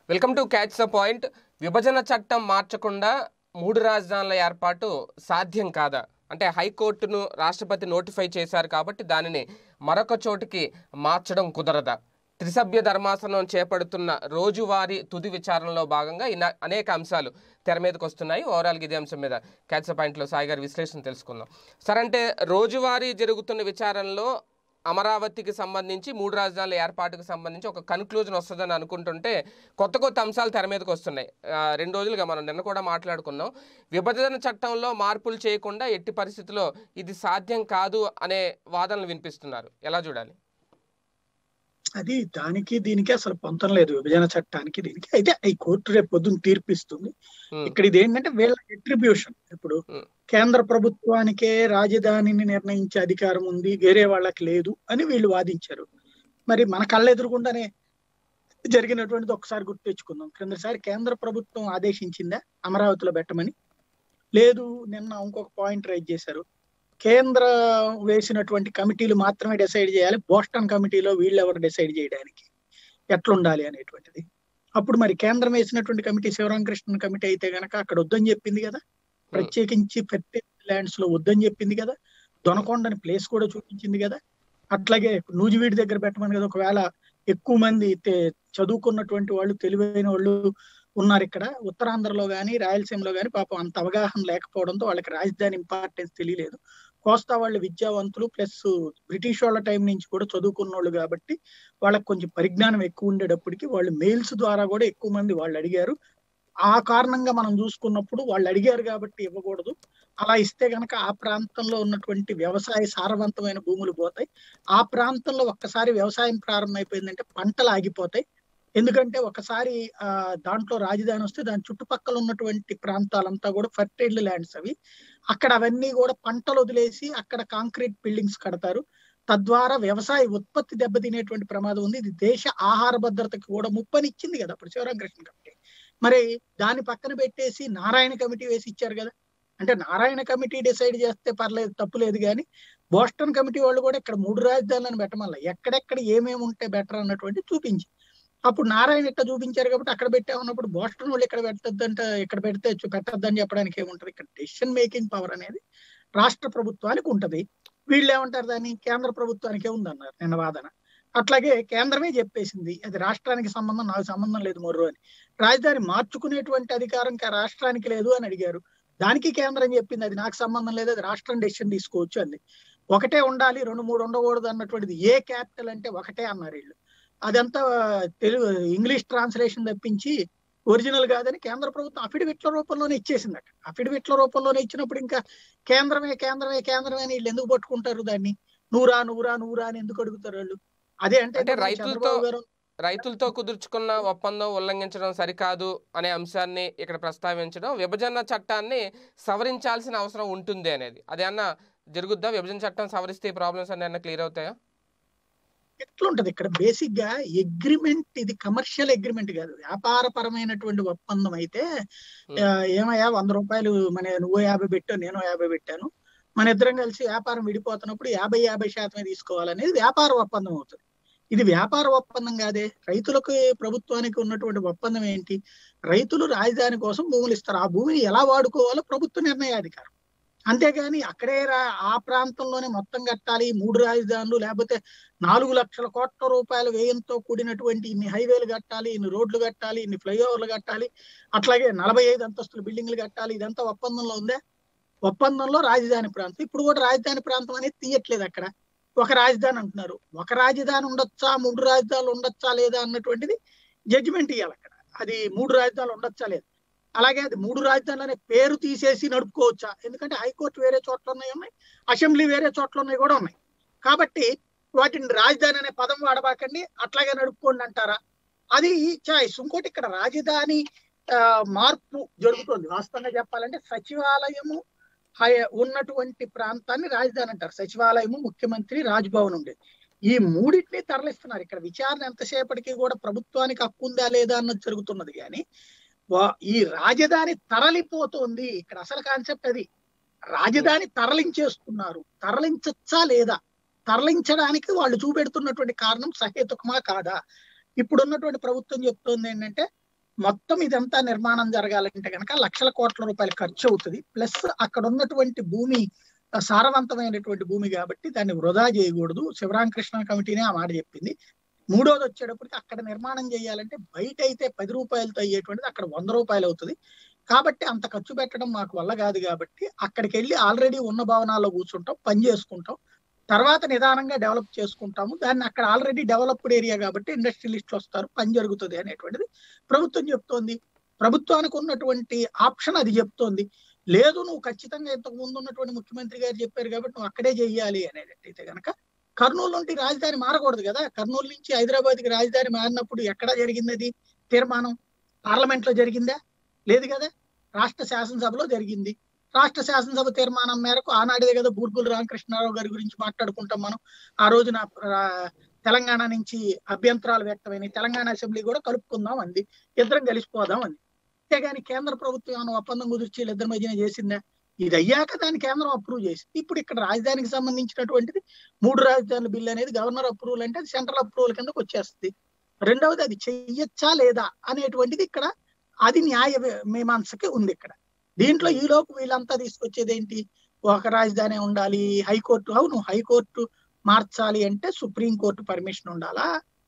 Welcome to catch the point విభజన చట్టం మార్చకుండా మూడు రాజధానుల ఏర్పాటు సాధ్యం కాదా అంటే హైకోర్టును రాష్ట్రపతి నోటిఫై చేశారు కాబట్టి దానిని మరొక చోటికి మార్చడం కుదరదా త్రిసభ్య ధర్మాసనం చేపడుతున్న రోజువారీ తుది విచారణలో భాగంగా ఇన అనేక అంశాలు తెర మీదకి వస్తున్నాయి ఓవరాల్గా ఇదే అంశం మీద క్యాచ్ ద పాయింట్లో సాయి గారి విశ్లేషణ తెలుసుకుందాం సరే అంటే రోజువారీ జరుగుతున్న విచారణలో అమరావతికి సంబంధించి మూడు రాజధానుల ఏర్పాటుకు సంబంధించి ఒక కన్క్లూజన్ వస్తుందని అనుకుంటుంటే కొత్త కొత్త అంశాలు తెర మీదకి వస్తున్నాయి ఆ, రెండు రోజులుగా మనం నిన్న కూడా మాట్లాడుకున్నాం విభజన చట్టంలో మార్పులు చేయకుండా ఎట్టి పరిస్థితుల్లో ఇది సాధ్యం కాదు అనే వాదనలు వినిపిస్తున్నారు ఎలా చూడాలి అది దానికి దీనికి అసలు పొంతం లేదు విభజన చట్టానికి దీనికి అయితే ఈ కోర్టు రేపు పొద్దున్న తీర్పిస్తుంది ఉమ్, ఇక్కడ ఇది ఏంటంటే వీళ్ళ ఎట్రిబ్యూషన్ ఇప్పుడు Hmm. కేంద్ర ప్రభుత్వానికే రాజధానిని నిర్ణయించే అధికారం ఉంది వేరే వాళ్ళకి లేదు అని వీళ్ళు వాదించారు మరి మన కళ్ళెదురుగుండానే జరిగినటువంటిది ఒకసారి గుర్తు తెచ్చుకుందాం క్రిందసారి కేంద్ర ప్రభుత్వం ఆదేశించిందా అమరావతిలో పెట్టమని లేదు నిన్న ఇంకొక పాయింట్ రైజ్ చేశారు కేంద్ర వేసినటువంటి కమిటీలు మాత్రమే డిసైడ్ చేయాలి బోస్టన్ కమిటీలో వీళ్ళు ఎవరు డిసైడ్ చేయడానికి ఎట్లుండాలి అనేటువంటిది అప్పుడు మరి కేంద్రం వేసినటువంటి కమిటీ శివరామకృష్ణన్ కమిటీ అయితే గనక అక్కడ వద్దని చెప్పింది కదా ప్రత్యేకించి ఫెర్టైల్ ల్యాండ్స్ లో వద్దని చెప్పింది కదా దొనకొండని ప్లేస్ కూడా చూపించింది కదా అట్లాగే నూజివీడి దగ్గర పెట్టమని కదా ఒకవేళ ఎక్కువ మంది తె- చదువుకున్నటువంటి వాళ్ళు తెలివైన వాళ్ళు ఉన్నారు ఇక్కడ ఉత్తరాంధ్రలో గాని రాయలసీమలో గాని పాపం అంత అవగాహన లేకపోవడంతో వాళ్ళకి రాజధాని ఇంపార్టెన్స్ తెలియలేదు కోస్తా వాళ్ళు విద్యావంతులు ప్లస్ బ్రిటిష్ వాళ్ళ టైం నుంచి కూడా చదువుకున్న వాళ్ళు కాబట్టి వాళ్ళకి కొంచెం పరిజ్ఞానం ఎక్కువ ఉండేటప్పటికి వాళ్ళు మెయిల్స్ ద్వారా కూడా ఎక్కువ మంది వాళ్ళు అడిగారు ఆ కారణంగా మనం చూసుకున్నప్పుడు వాళ్ళు అడిగారు కాబట్టి ఇవ్వకూడదు అలా ఇస్తే గనక ఆ ప్రాంతంలో ఉన్నటువంటి వ్యవసాయ సారవంతమైన భూములు పోతాయి ఆ ప్రాంతంలో ఒక్కసారి వ్యవసాయం ప్రారంభమైపోయిందంటే పంటలు ఆగిపోతాయి ఎందుకంటే ఒకసారి ఆ దాంట్లో రాజధాని వస్తే దాని చుట్టుపక్కల ఉన్నటువంటి ప్రాంతాలంతా కూడా ఫర్టైల్ ల్యాండ్స్ అవి అక్కడ అవన్నీ కూడా పంటలు వదిలేసి అక్కడ కాంక్రీట్ బిల్డింగ్స్ కడతారు తద్వారా వ్యవసాయ ఉత్పత్తి దెబ్బతినేటువంటి ప్రమాదం ఉంది ఇది దేశ ఆహార భద్రతకి కూడా ముప్పనిచ్చింది కదా అప్పుడు శివరామకృష్ణ కమిటీ మరి దాని పక్కన పెట్టేసి నారాయణ కమిటీ వేసి ఇచ్చారు కదా అంటే నారాయణ కమిటీ డిసైడ్ చేస్తే పర్లేదు తప్పులేదు కానీ బోస్టన్ కమిటీ వాళ్ళు కూడా ఇక్కడ మూడు రాజధానులను పెట్టమల్ల ఎక్కడెక్కడ ఏమేమి ఉంటే బెటర్ అన్నటువంటి చూపించి అప్పుడు నారాయణ ఇట్లా చూపించారు కాబట్టి అక్కడ పెట్టామన్నప్పుడు బోస్టన్ వాళ్ళు ఇక్కడ పెట్టద్దంటే ఇక్కడ పెడితే చూ- పెట్టొద్దని చెప్పడానికి ఏముంటది ఇక్కడ డెసిషన్ మేకింగ్ పవర్ అనేది రాష్ట్ర ప్రభుత్వానికి ఉంటది వీళ్ళు ఏమంటారు దాన్ని కేంద్ర ప్రభుత్వానికే ఉందన్నారు నిన్న వాదన అట్లాగే కేంద్రమే చెప్పేసింది అది రాష్ట్రానికి సంబంధం నాకు సంబంధం లేదు మొర్రు అని రాజధాని మార్చుకునేటువంటి అధికారం కా- రాష్ట్రానికి లేదు అని అడిగారు దానికి కేంద్రం చెప్పింది అది నాకు సంబంధం లేదు అది రాష్ట్రం డెసిషన్ తీసుకోవచ్చు అంది ఒకటే ఉండాలి రెండు మూడు ఉండకూడదు అన్నటువంటిది ఏ క్యాపిటల్ అంటే ఒకటే అన్నారు వీళ్ళు అదంతా తెలుగు ఇంగ్లీష్ ట్రాన్స్లేషన్ తప్పించి ఒరిజినల్ కాదని కేంద్ర ప్రభుత్వం అఫిడవిట్ల రూపంలోనే ఇచ్చేసిందట అఫిడవిట్ల రూపంలోనే ఇచ్చినప్పుడు ఇంకా కేంద్రమే కేంద్రమే కేంద్రమే అని వీళ్ళు ఎందుకు పట్టుకుంటారు దాన్ని నూరా నూరా నూరా అని ఎందుకు అడుగుతారు వాళ్ళు అదే అంటే అంటే ఇప్పుడు రైతులతో- చంద్రబాబు గారు రైతులతో కుదుర్చుకున్న ఒప్పందం ఉల్లంఘించడం సరికాదు అనే అంశాన్ని ఇక్కడ ప్రస్తావించడం విభజన చట్టాన్ని సవరించాల్సిన అవసరం ఉంటుంది అనేది అది అన్న జరుగుద్దా విభజన చట్టం సవరిస్తే ఈ ప్రాబ్లమ్స్ అన్ని అన్న క్లియర్ అవుతాయా ఎట్లుంటది ఇక్కడ బేసిక్ గా అగ్రిమెంట్ ఇది కమర్షియల్ అగ్రిమెంట్ కాదు వ్యాపారపరమైనటువంటి ఒప్పందం అయితే Hmm. ఆ, ఏమయ్యా వంద రూపాయలు మన నువ్వు యాభై పెట్టావు నేను యాభై పెట్టాను మన ఇద్దరం కలిసి వ్యాపారం విడిపోతున్నప్పుడు యాభై యాభై శాతమే తీసుకోవాలనేది వ్యాపార ఒప్పందం అవుతుంది ఇది వ్యాపార ఒప్పందం కాదే రైతులకు ప్రభుత్వానికి ఉన్నటువంటి ఒప్పందం ఏంటి రైతులు రాజధాని కోసం భూములు ఇస్తారు ఆ భూమిని ఎలా వాడుకోవాలో ప్రభుత్వ నిర్ణయాధికారం అంతేగాని అక్కడే రా- ఆ ప్రాంతంలోనే మొత్తం కట్టాలి మూడు రాజధానులు లేకపోతే నాలుగు లక్షల కోట్ల రూపాయల వ్యయంతో కూడినటువంటి ఇన్ని హైవేలు కట్టాలి ఇన్ని రోడ్లు కట్టాలి ఇన్ని ఫ్లైఓవర్లు కట్టాలి అట్లాగే నలభై ఐదు అంతస్తుల బిల్డింగ్లు కట్టాలి ఇదంతా ఒప్పందంలో ఉందే ఒప్పందంలో రాజధాని ప్రాంతం ఇప్పుడు కూడా రాజధాని ప్రాంతం అనేది తీయట్లేదు అక్కడ ఒక రాజధాని అంటున్నారు ఒక రాజధాని ఉండొచ్చా మూడు రాజధానులు ఉండొచ్చా లేదా అన్నటువంటిది జడ్జిమెంట్ ఇవ్వాలి అక్కడ అది మూడు రాజధానులు ఉండొచ్చా లేదా అలాగే అది మూడు రాజధానులు అనే పేరు తీసేసి నడుపుకోవచ్చా ఎందుకంటే హైకోర్టు వేరే చోట్ల ఉన్నాయి ఉన్నాయి అసెంబ్లీ వేరే చోట్ల ఉన్నాయి కూడా ఉన్నాయి కాబట్టి వాటిని రాజధాని అనే పదం వాడబాకండి అట్లాగే నడుపుకోండి అంటారా అది చాయిస్ ఇంకోటి ఇక్కడ రాజధాని ఆ, మార్పు జరుగుతుంది వాస్తవంగా చెప్పాలంటే సచివాలయము హై- ఉన్నటువంటి ప్రాంతాన్ని రాజధాని అంటారు సచివాలయము ముఖ్యమంత్రి రాజ్భవన్ ఉండేది ఈ మూడింటిని తరలిస్తున్నారు ఇక్కడ విచారణ ఎంతసేపటికి కూడా ప్రభుత్వానికి హక్కు ఉందా లేదా అన్నది జరుగుతున్నది కానీ వా- ఈ రాజధాని తరలిపోతోంది ఇక్కడ అసలు కాన్సెప్ట్ అది రాజధాని తరలించేస్తున్నారు తరలించచ్చా లేదా తరలించడానికి వాళ్ళు చూపెడుతున్నటువంటి కారణం సహేతుకమా కాదా ఇప్పుడున్నటువంటి ప్రభుత్వం చెప్తోంది ఏంటంటే మొత్తం ఇదంతా నిర్మాణం జరగాలంటే కనుక లక్షల కోట్ల రూపాయలు ఖర్చు అవుతుంది ప్లస్ అక్కడ ఉన్నటువంటి భూమి ఆ, సారవంతమైనటువంటి భూమి కాబట్టి దాన్ని వృధా చేయకూడదు శివరామకృష్ణ కమిటీనే ఆ మాట చెప్పింది మూడోది వచ్చేటప్పటికి అక్కడ నిర్మాణం చేయాలంటే బయట అయితే పది రూపాయలతో అయ్యేటువంటిది అక్కడ వంద రూపాయలు అవుతుంది కాబట్టి అంత ఖర్చు పెట్టడం మాకు వల్ల కాదు కాబట్టి అక్కడికి వెళ్ళి ఆల్రెడీ ఉన్న భవనాల్లో కూర్చుంటాం పని చేసుకుంటాం తర్వాత నిదానంగా డెవలప్ చేసుకుంటాము దాన్ని అక్కడ ఆల్రెడీ డెవలప్డ్ ఏరియా కాబట్టి ఇండస్ట్రియలిస్టులు వస్తారు పని జరుగుతుంది అనేటువంటిది ప్రభుత్వం చెప్తోంది ప్రభుత్వానికి ఉన్నటువంటి ఆప్షన్ అది చెప్తోంది లేదు నువ్వు ఖచ్చితంగా ఇంతకు ముందు ఉన్నటువంటి ముఖ్యమంత్రి గారు చెప్పారు కాబట్టి నువ్వు అక్కడే చెయ్యాలి అనేటట్టయితే కనుక కర్నూలు నుండి రాజధాని మారకూడదు కదా కర్నూలు నుంచి హైదరాబాద్ కి రాజధాని మారినప్పుడు ఎక్కడ జరిగింది అది తీర్మానం పార్లమెంట్ లో జరిగిందా లేదు కదా రాష్ట్ర శాసనసభలో జరిగింది రాష్ట్ర శాసనసభ తీర్మానం మేరకు ఆనాడే కదా బూర్గుల రామకృష్ణారావు గారి గురించి మాట్లాడుకుంటాం మనం ఆ రోజున ఆ, తెలంగాణ నుంచి అభ్యంతరాలు వ్యక్తమైనాయి తెలంగాణ అసెంబ్లీ కూడా కలుపుకుందాం అంది ఇద్దరం కలిసిపోదాం అంది అంతేగాని కేంద్ర ప్రభుత్వం ఏమైనా ఒప్పందం కుదిర్చి వీళ్ళిద్దరి మధ్యన చేసిందా ఇది అయ్యాక దాన్ని కేంద్రం అప్రూవ్ చేసింది ఇప్పుడు ఇక్కడ రాజధానికి సంబంధించినటువంటిది మూడు రాజధానుల బిల్ అనేది గవర్నర్ అప్రూవల్ అంటే అది సెంట్రల్ అప్రూవల్ కిందకు వచ్చేస్తుంది రెండవది అది చెయ్యొచ్చా లేదా అనేటువంటిది ఇక్కడ అది న్యాయ వి- మీమాంసకి ఉంది ఇక్కడ దీంట్లో ఈ లోపు వీళ్ళంతా తీసుకొచ్చేది ఏంటి ఒక రాజధాని ఉండాలి హైకోర్టు అవును హైకోర్టు మార్చాలి అంటే సుప్రీం కోర్టు పర్మిషన్ ఉండాలా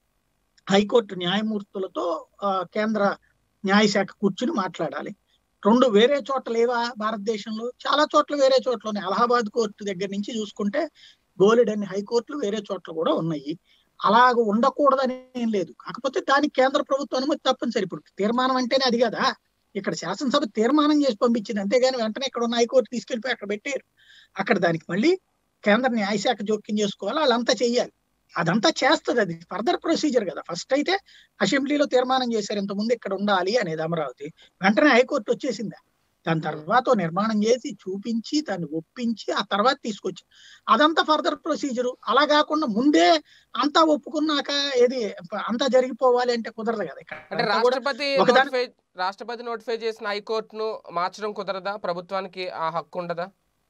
హైకోర్టు న్యాయమూర్తులతో ఆ, కేంద్ర న్యాయశాఖ కూర్చుని మాట్లాడాలి రెండు వేరే చోట్ల లేవా భారతదేశంలో చాలా చోట్ల వేరే చోట్ల ఉన్నాయి అలహాబాద్ కోర్టు దగ్గర నుంచి చూసుకుంటే బోలెడన్ని హైకోర్టులు వేరే చోట్ల కూడా ఉన్నాయి అలాగ ఉండకూడదని ఏం లేదు కాకపోతే దానికి కేంద్ర ప్రభుత్వం అనుమతి తప్పనిసరి ఇప్పుడు తీర్మానం అంటేనే అది కదా ఇక్కడ శాసనసభ తీర్మానం చేసి పంపించింది అంతేగాని వెంటనే ఇక్కడ ఉన్న హైకోర్టు తీసుకెళ్లిపోయి అక్కడ పెట్టారు అక్కడ దానికి మళ్ళీ కేంద్ర న్యాయశాఖ జోక్యం చేసుకోవాలి వాళ్ళంతా చెయ్యాలి అదంతా చేస్తుంది అది ఫర్దర్ ప్రొసీజర్ కదా ఫస్ట్ అయితే అసెంబ్లీలో తీర్మానం చేశారు ఇంతకుముందు ఇక్కడ ఉండాలి అనేది అమరావతి వెంటనే హైకోర్టు వచ్చేసిందా దాని తర్వాత ఓ నిర్మాణం చేసి చూపించి దాన్ని ఒప్పించి ఆ తర్వాత తీసుకొచ్చి అదంతా ఫర్దర్ ప్రొసీజర్ అలా కాకుండా ముందే అంతా ఒప్పుకున్నాక ఏది అంతా జరిగిపోవాలి అంటే కుదరదు కదా ఇక్కడ అంటే అంతా కూడా రాష్ట్రపతి ఒకదాని- నోటిఫై రాష్ట్రపతి నోటిఫై చేసిన హైకోర్టును మార్చడం కుదరదా ప్రభుత్వానికి ఆ హక్కు ఉండదా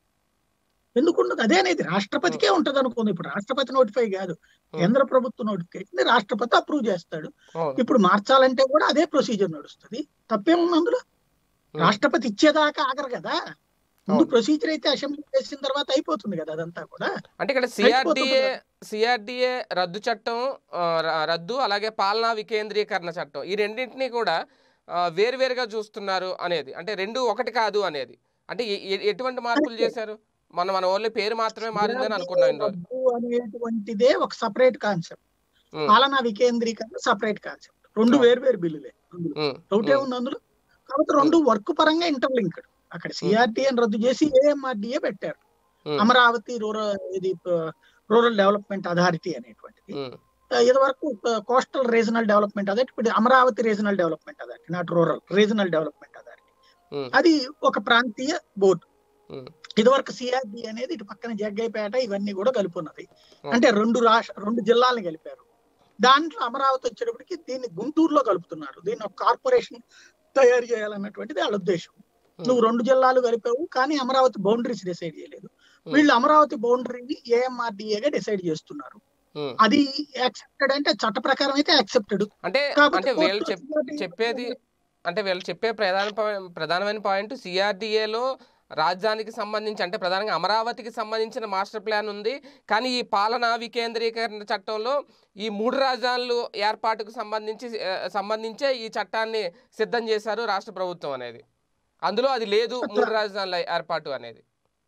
ఎందుకు ఉండదు అదే అనేది రాష్ట్రపతికే ఉంటది అనుకుంది ఇప్పుడు రాష్ట్రపతి నోటిఫై కాదు Hmm. కేంద్ర ప్రభుత్వ నోటిఫికేషన్ రాష్ట్రపతి అప్రూవ్ చేస్తాడు అవును ఇప్పుడు మార్చాలంటే కూడా అదే ప్రొసీజర్ నడుస్తుంది తప్పేముంది అందులో Hmm. రాష్ట్రపతి ఇచ్చేదాకా ఆగరు కదా ముందు అవును. ప్రొసీజర్ అయితే అసెంబ్లీ చేసిన తర్వాత అయిపోతుంది కదా అదంతా కూడా అంటే ఇక్కడ సిఆర్డిఏ సిఆర్డిఏ రద్దు చట్టం ఆ, ర- రద్దు అలాగే పాలనా వికేంద్రీకరణ చట్టం ఈ రెండింటినీ కూడా ఆ, వేరువేరుగా చూస్తున్నారు అనేది అంటే రెండు ఒకటి కాదు అనేది అంటే ఎ- ఎ- ఎటువంటి మార్పులు చేశారు మనం మన ఓన్లీ పేరు మాత్రమే మారిందని అనుకున్నాం ఇన్ని రోజులు రద్దు అనేటువంటిదే ఒక సపరేట్ కాన్సెప్ట్ ఉమ్, పాలనా వికేంద్రీకరణ సపరేట్ కాన్సెప్ట్ రెండు అవును. వేరు వేరు బిల్లులే అందులో ఉమ్, ఒకటే ఉమ్, ఉంది అందులో కాబట్టి రెండు వర్క్ పరంగా ఇంటర్లింక్డ్ అక్కడ సిఆర్టీఎన్ రద్దు చేసి ఏఎంఆర్డిఏ పెట్టారు ఉమ్, అమరావతి రూరల్ ఇది రూరల్ డెవలప్మెంట్ అథారిటీ అనేటువంటిది ఉమ్, ఇది వరకు కోస్టల్ రీజనల్ డెవలప్మెంట్ అథారిటీ ఇప్పుడు Amaravati regional development authority not rural regional development authority ఉమ్, అది ఒక ప్రాంతీయ బోర్డు ఉమ్, ఇదివరకు సిఆర్డి అనేది ఇటు పక్కన జగ్గైపేట ఇవన్నీ కూడా కలుపున్నది Hmm. అంటే రెండు రాష్ట్ర రెండు జిల్లాలను కలిపారు దాంట్లో అమరావతి వచ్చేటప్పటికి దీన్ని గుంటూరులో కలుపుతున్నారు దీన్ని ఒక కార్పొరేషన్ తయారు చేయాలన్నటువంటిది వాళ్ళ ఉద్దేశం నువ్వు రెండు జిల్లాలు కలిపావు కానీ అమరావతి బౌండరీస్ డిసైడ్ చేయలేదు Hmm. వీళ్ళు అమరావతి బౌండరీని ఏఎంఆర్డిఏగా డిసైడ్ చేస్తున్నారు ఉమ్. అది యాక్సెప్టెడ్ అంటే చట్ట ప్రకారం అయితే యాక్సెప్టెడ్ అంటే కాకపోతే అంటే వీళ్ళు కోర్టులో చెప్ CRDA చెప్పేది అంటే వీళ్ళు చెప్పే ప్రధాన పా- ప్రధానమైన పాయింట్ సిఆర్డిఏలో రాజధానికి సంబంధించి అంటే ప్రధానంగా అమరావతికి సంబంధించిన మాస్టర్ ప్లాన్ ఉంది కానీ ఈ పాలనా వికేంద్రీకరణ చట్టంలో ఈ మూడు రాజధానులు ఏర్పాటుకు సంబంధించి ఆ, సంబంధించే ఈ చట్టాన్ని సిద్ధం చేశారు రాష్ట్ర ప్రభుత్వం అనేది అందులో అది లేదు మూడు రాజధానుల ఏర్పాటు అనేది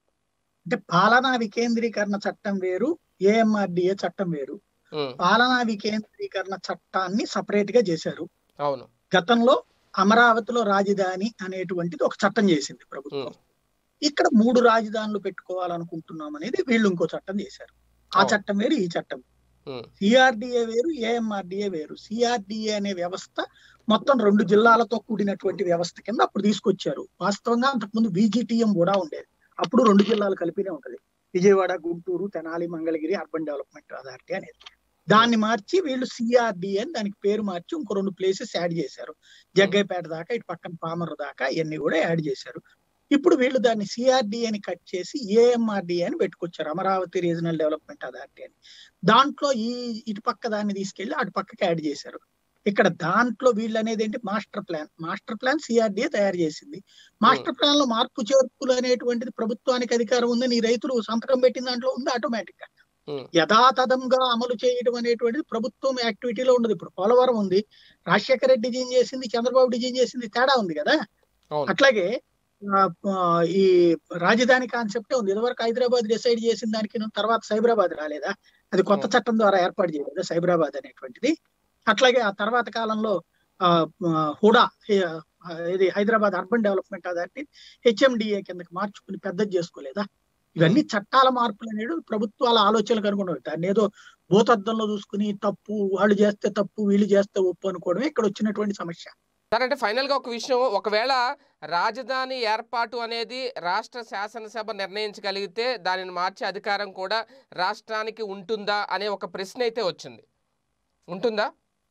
అంటే పాలనా వికేంద్రీకరణ చట్టం వేరు ఏఎంఆర్డిఏ చట్టం వేరు ఉమ్, పాలనా వికేంద్రీకరణ చట్టాన్ని సపరేట్ గా చేశారు అవును గతంలో అమరావతిలో రాజధాని అనేటువంటిది ఒక చట్టం చేసింది ప్రభుత్వం ఉమ్, ఇక్కడ మూడు రాజధానులు పెట్టుకోవాలనుకుంటున్నాం అనేది వీళ్ళు ఇంకో చట్టం చేశారు ఆ అవును. చట్టం వేరు ఈ చట్టం ఉమ్, సిఆర్డిఏ వేరు ఏఎంఆర్డిఏ వేరు సిఆర్డిఏ అనే వ్యవస్థ మొత్తం రెండు జిల్లాలతో కూడినటువంటి వ్యవస్థ కింద అప్పుడు తీసుకొచ్చారు వాస్తవంగా అంతకుముందు విజిటిఎం కూడా ఉండేది అప్పుడు రెండు జిల్లాలు కలిపినే ఉంటది Vijayawada Guntur Tenali Mangalagiri urban development authority అనేది దాన్ని మార్చి వీళ్ళు సిఆర్డిఏ అని దానికి పేరు మార్చి ఇంకో రెండు ప్లేసెస్ యాడ్ చేశారు జగ్గైపేట దాకా ఇటు పక్కన పామరు దాకా ఇవన్నీ కూడా యాడ్ చేశారు ఇప్పుడు వీళ్ళు దాన్ని సిఆర్డిఏని కట్ చేసి ఏఎంఆర్డిఏ అని పెట్టుకొచ్చారు అమరావతి రీజనల్ డెవలప్మెంట్ అథారిటీ అని దాంట్లో ఈ ఇటు పక్క దాన్ని తీసుకెళ్లి అటు పక్కకి యాడ్ చేశారు ఇక్కడ దాంట్లో వీళ్ళు అనేది ఏంటి master plan master plan CRDA తయారు చేసింది మాస్టర్ ప్లాన్ లో మార్పు చేర్పులు అనేటువంటిది ప్రభుత్వానికి అధికారం ఉందని ఈ రైతులు సంతకం పెట్టిన దాంట్లో ఉంది ఆటోమేటిక్ గా ఉమ్, యథాతథంగా అమలు చేయడం అనేటువంటిది ప్రభుత్వం యాక్టివిటీలో ఉండదు ఇప్పుడు పోలవరం ఉంది రాజశేఖర రెడ్డి డిజైన్ చేసింది చంద్రబాబు డిజైన్ చేసింది తేడా ఉంది కదా అవును అట్లాగే ఆ, ఆ, ఈ రాజధాని కాన్సెప్టే ఉంది ఇదివరకు హైదరాబాద్ డిసైడ్ చేసిన దానికి తర్వాత సైబరాబాద్ రాలేదా అది కొత్త అవును. చట్టం ద్వారా ఏర్పాటు చేయలేదా సైబరాబాద్ అనేటువంటిది అట్లాగే ఆ తర్వాత కాలంలో ఆ, ఆ, హుడా ఏ, ఆ, ఇది Hyderabad urban development authority HMDA కిందకి మార్చుకుని పెద్దది చేసుకోలేదా ఇవన్నీ చట్టాల మార్పులు అనేది ప్రభుత్వాల ఆలోచనలకు అనుకున్నవి దాన్ని ఏదో భూతద్దంలో చూసుకుని తప్పు వాళ్ళు చేస్తే తప్పు వీళ్ళు చేస్తే ఒప్పు అనుకోవడమే ఇక్కడ వచ్చినటువంటి సమస్య సార్ అంటే ఫైనల్ గా ఒక విషయం ఒకవేళ రాజధాని ఏర్పాటు అనేది రాష్ట్ర శాసనసభ నిర్ణయించగలిగితే దానిని మార్చే అధికారం కూడా రాష్ట్రానికి ఉంటుందా అనే ఒక ప్రశ్న అయితే వచ్చింది ఉంటుందా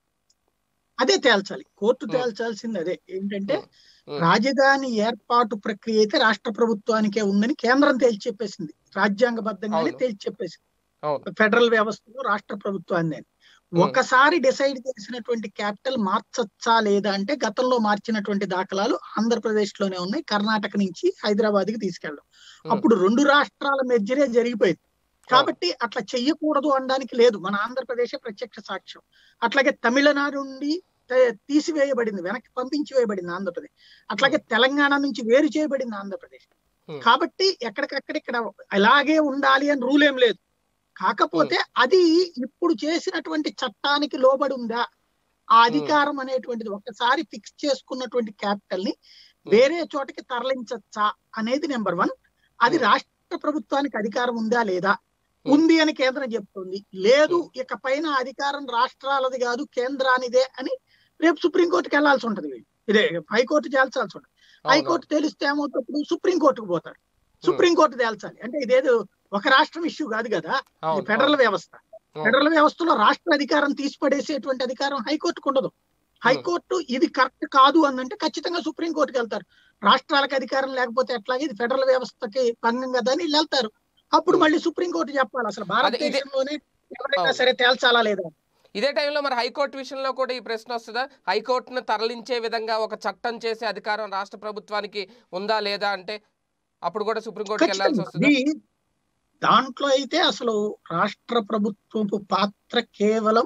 అదే తేల్చాలి కోర్టు ఉం. తేల్చాల్సింది అదే ఏంటంటే ఉం. రాజధాని ఏర్పాటు ప్రక్రియ అయితే రాష్ట్ర ప్రభుత్వానికే ఉందని కేంద్రం తేల్చి చెప్పేసింది రాజ్యాంగబద్ధంగానే అవును. తేల్చి చెప్పేసింది అవును ఫెడరల్ వ్యవస్థలో రాష్ట్ర ప్రభుత్వాన్ని అని ఉం. ఒకసారి డిసైడ్ చేసినటువంటి క్యాపిటల్ మార్చచ్చా లేదా అంటే గతంలో మార్చినటువంటి దాఖలాలు ఆంధ్రప్రదేశ్ లోనే ఉన్నాయి కర్ణాటక నుంచి హైదరాబాద్ కి తీసుకెళ్ళడం ఉం. అప్పుడు రెండు రాష్ట్రాల మెజ్జరే జరిగిపోయింది కాబట్టి అట్లా చెయ్యకూడదు అనడానికి లేదు మన ఆంధ్రప్రదేశ్ ప్రత్యక్ష సాక్ష్యం అట్లాగే తమిళనాడు నుండి తే- తీసివేయబడింది వెనక్కి పంపించి వేయబడింది ఆంధ్రప్రదేశ్ అట్లాగే తెలంగాణ నుంచి వేరు చేయబడింది ఆంధ్రప్రదేశ్ Hmm. కాబట్టి ఎక్కడికక్కడ ఇక్కడ అలాగే ఉండాలి అని రూల్ ఏం లేదు కాకపోతే అది ఇప్పుడు చేసినటువంటి చట్టానికి లోబడి ఉందా ఆ అధికారం అనేటువంటిది ఒకసారి ఫిక్స్ చేసుకున్నటువంటి క్యాపిటల్ ని వేరే చోటకి తరలించచ్చా అనేది నెంబర్ వన్ అది Hmm. రాష్ట్ర ప్రభుత్వానికి అధికారం ఉందా లేదా Hmm. ఉంది అని కేంద్రం చెప్తుంది లేదు ఇక పైన అధికారం రాష్ట్రాలది కాదు కేంద్రానిదే అని రేపు సుప్రీంకోర్టుకి వెళ్లాల్సి ఉంటది వీళ్ళు ఇదే హైకోర్టు తేల్చాల్సి ఉంటుంది అవును హైకోర్టు తేలిస్తే ఏమవుతుంది సుప్రీంకోర్టుకు పోతారు సుప్రీంకోర్టు తేల్చాలి అంటే ఇదేదో ఒక రాష్ట్రం ఇష్యూ కాదు కదా ఇది అవును ఫెడరల్ వ్యవస్థ అవును. ఫెడరల్ వ్యవస్థలో రాష్ట్ర అధికారం తీసిపడేసేటువంటి అధికారం హైకోర్టుకు ఉండదు హైకోర్టు ఇది కరెక్ట్ కాదు అనంటే ఖచ్చితంగా సుప్రీంకోర్టుకి వెళ్తారు రాష్ట్రాలకు అధికారం లేకపోతే ఎట్లాగే ఇది ఫెడరల్ వ్యవస్థకి భంగం కదా అని వీళ్ళు వెళ్తారు అప్పుడు Hmm. మళ్ళీ సుప్రీంకోర్టు చెప్పాలి అసలు భారతదేశంలోనే ఎవరైనా అవును. సరే తేల్చాలా లేదా ఇదే టైంలో మరి హైకోర్టు విషయంలో కూడా ఈ ప్రశ్న వస్తుందా హైకోర్టును తరలించే విధంగా ఒక చట్టం చేసే అధికారం రాష్ట్ర ప్రభుత్వానికి ఉందా లేదా అంటే అప్పుడు కూడా సుప్రీంకోర్టుకి వెళ్ళాల్సి ఖచ్చితంగా. వస్తుందా ఇది దాంట్లో అయితే అసలు రాష్ట్ర ప్రభుత్వపు పాత్ర కేవలం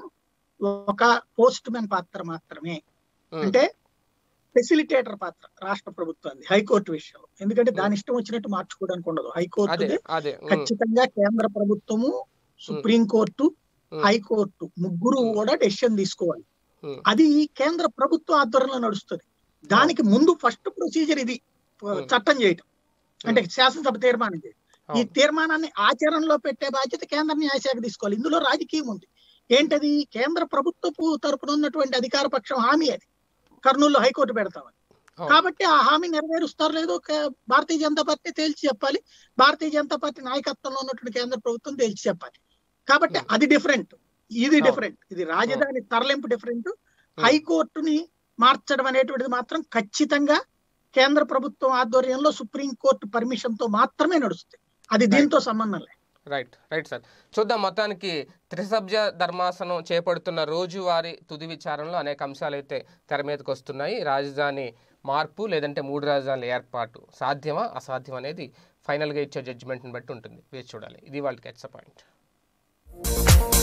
ఒక పోస్ట్ మ్యాన్ పాత్ర మాత్రమే ఉం. అంటే ఫెసిలిటేటర్ పాత్ర రాష్ట్ర ప్రభుత్వాన్ని హైకోర్టు విషయంలో ఎందుకంటే దాని ఇష్టం వచ్చినట్టు మార్చుకోవడానికి ఉండదు అదే హైకోర్టు అదే ఉం. ఖచ్చితంగా కేంద్ర ప్రభుత్వము సుప్రీంకోర్టు ఉం. హైకోర్టు ముగ్గురు ఉం. కూడా డెసిషన్ తీసుకోవాలి ఉం. అది కేంద్ర ప్రభుత్వ ఆధ్వర్యంలో నడుస్తుంది దానికి ముందు ఫస్ట్ ప్రొసీజర్ ఇది ఉం. చట్టం చేయటం అంటే శాసనసభ తీర్మానం చేయడం ఈ అవును. తీర్మానాన్ని ఆచరణలో పెట్టే బాధ్యత కేంద్ర న్యాయశాఖ తీసుకోవాలి ఇందులో రాజకీయం ఉంది ఏంటది కేంద్ర ప్రభుత్వపు తరపున ఉన్నటువంటి అధికార పక్షం హామీ అది కర్నూలులో హైకోర్టు పెడతామని అవును. కాబట్టి ఆ హామీ నెరవేరుస్తారో లేదో కే- భారతీయ జనతా పార్టీ తేల్చి చెప్పాలి భారతీయ జనతా పార్టీ నాయకత్వంలో ఉన్నటువంటి కేంద్ర ప్రభుత్వం తేల్చి చెప్పాలి కాబట్టి Hmm. అది డిఫరెంట్ ఇది అవును. డిఫరెంట్ ఇది రాజధాని తరలింపు డిఫరెంట్ హైకోర్టుని మార్చడం అనేటువంటిది మాత్రం ఖచ్చితంగా కేంద్ర ప్రభుత్వం ఆధ్వర్యంలో సుప్రీం కోర్టు పర్మిషన్ తో మాత్రమే నడుస్తుంది అది దీంతో సంబంధం లేదు రైట్ రైట్ సార్ చూద్దాం మొత్తానికి త్రిసభ్య ధర్మాసనం చేపడుతున్న రోజువారీ తుది విచారణలో అనేక అంశాలు అయితే తెర మీదకి వస్తున్నాయి రాజధాని మార్పు లేదంటే మూడు రాజధానుల ఏర్పాటు సాధ్యమా అసాధ్యం అనేది ఫైనల్గా ఇచ్చే జడ్జిమెంట్ని బట్టి ఉంటుంది వేచి చూడాలి ఇది వాళ్ళకి ఎట్స్ పాయింట్